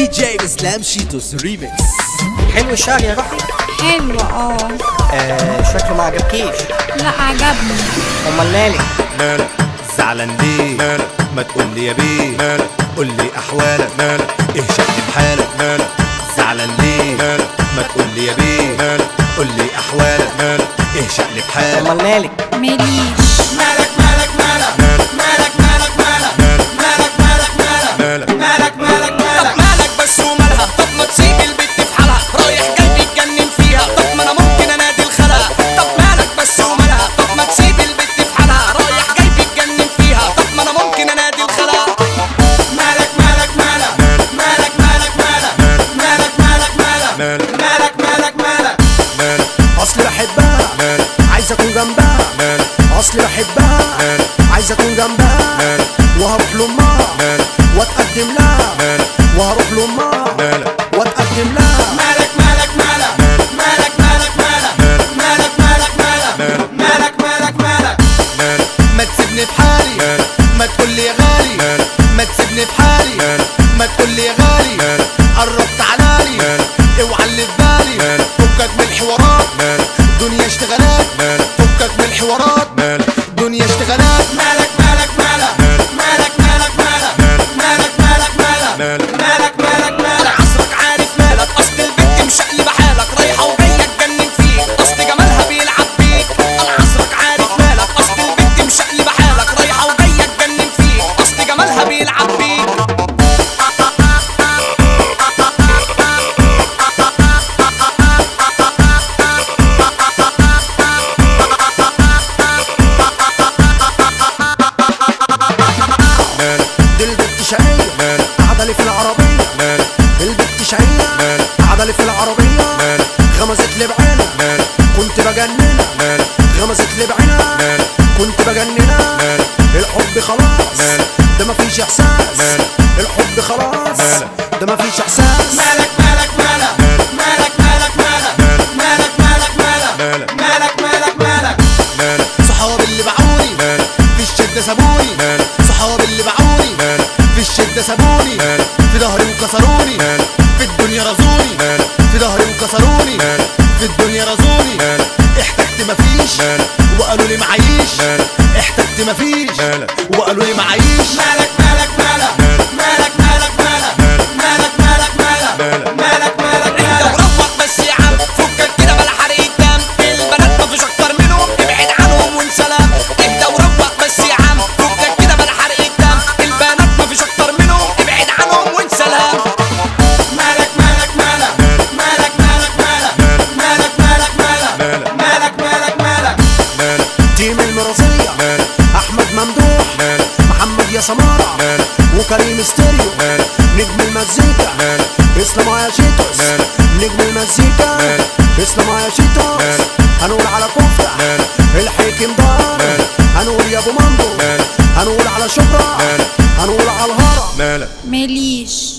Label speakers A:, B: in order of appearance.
A: جي اسلام شيتوس ريميكس
B: حلو الشعر يا روحي
C: حلو اه
B: آه شكله ما عجبكيش
C: لا عجبني
B: امال مالك
D: مالك زعلان ليه مالك ما تقول لي يا بيه مالك قول لي احوالك مالك ايه شكل بحالك مالك زعلان ليه مالك ما تقول لي يا بيه مالك قول لي احوالك مالك ايه شكل بحالك
B: امال مالك
C: ماليش
D: مالك مالك مالك مالك مالك مالك مالك مالك مالك مالك مالك
E: طب مالك بس ومالها طب ما تسيب البت في حالها رايح جاي بيتجنن فيها طب ما انا ممكن انادي الخلا طب مالك بس ومالها طب ما تسيب البت في حالها رايح جاي بيتجنن فيها طب ما انا ممكن انادي الخلا
D: مالك مالك مالك مالك مالك مالك مالك مالك مالك مالك مالك مالك مالك
A: اصلي بحبها
D: مالك
A: عايز اكون جنبها
D: مالك
A: اصلي بحبها
D: مالك
A: عايز اكون جنبها
D: مالك
A: وهروح لامها
D: مالك
A: واتقدم لها
D: مالك
A: وهروح لامها
D: مالك
A: واتقدم لها
D: مالك مالك مالك مالك مالك مالك مالك مالك مالك مالك مالك مالك مالك ما تسيبني في حالي ما تقول لي يا غالي ما تسيبني في حالي ما تقول لي يا غالي قربت علالي اوعى اللي في بالي فكك من الحوارات دنيا اشتغالات فكك من الحوارات دنيا اشتغالات مالك مالك مالك مالك مالك مالك مالك مالك مالك مالك مالك مالك
E: عصرك عارف مالك اصل البت مشقلبة حالك رايحة وجاية تجنن فيك اصل جمالها بيلعب بيك انا عصرك عارف مالك اصل البت مشقلبة حالك رايحة وجاية تجنن فيك اصل جمالها بيلعب بيك
A: دي البت شقية قاعدة لي في العربية البت شقية قاعدة لي في العربية غمزت لي بعينها كنت بجننها غمزت لي بعينها كنت بجننها الحب خلاص ده مفيش احساس الحب خلاص ده مفيش احساس
D: مالك مالك مالك مالك مالك مالك مالك مالك مالك مالك مالك مالك مالك صحابي اللي باعوني في الشدة سابوني صحابي اللي باعوني في الشدة سابوني في ظهري وكسروني في الدنيا رزوني في ظهري وكسروني في الدنيا رزوني احتجت مفيش وقالوا لي معيش احتجت مفيش وقالوا لي معيش مالك مالك مالك مالك مالك مالك مالك مالك مالك مالك مالك
E: انت
D: مالك
E: وروق بس يا عم فكك كده بلا حرق الدم البنات مفيش اكتر منهم ابعد عنهم وانسلام اهدى وروق بس يا عم فكك كده بلا حرق الدم البنات مفيش اكتر منهم ابعد عنهم وانسلام
D: مالك مالك مالك مالك مالك مالك مالك مالك مالك مالك مالك مالك
A: تيم المرازية احمد ممدوح محمد يا سمارة وكريم ستيريو نجم المزيكا اسلام يا شيتوس نجم المزيكا اسلام يا شيتوس هنقول على كفتة الحكم دار هنقول يا ابو مندو هنقول على شبرا هنقول على الهرم
D: مالك
C: ماليش